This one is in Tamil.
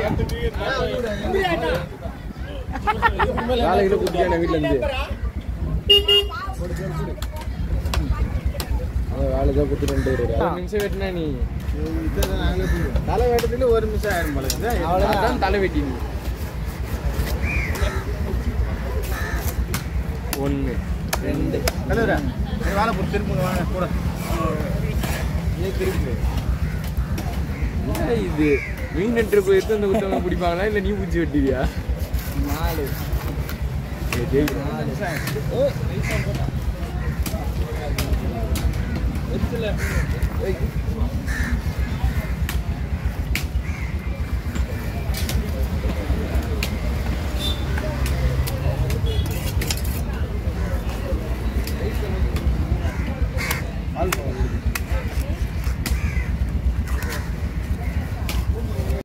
நாளைக்கு குட்டியான வீட்டுல இருந்து அவன் வேலை தான் குத்தி ரெண்டு நிமிஷம் வெட்டினா நீ தலை வெட்டத்துல ஒரு நிமிஷம் ஆயிரம் போல இருக்குது. அவ்வளவுதான் தலை வெட்டி நீ ஒன்று ரெண்டு தலைவரே, நீ வாழை போட்டு திரும்புங்க வாங்க கூட ஏன் திருப்பி என்ன இது மீன் நட்டு போயிட்டு அந்த குத்தவங்க பிடிப்பாங்களா இல்லை நீ பிடிச்சி வெட்டுவியா நாலு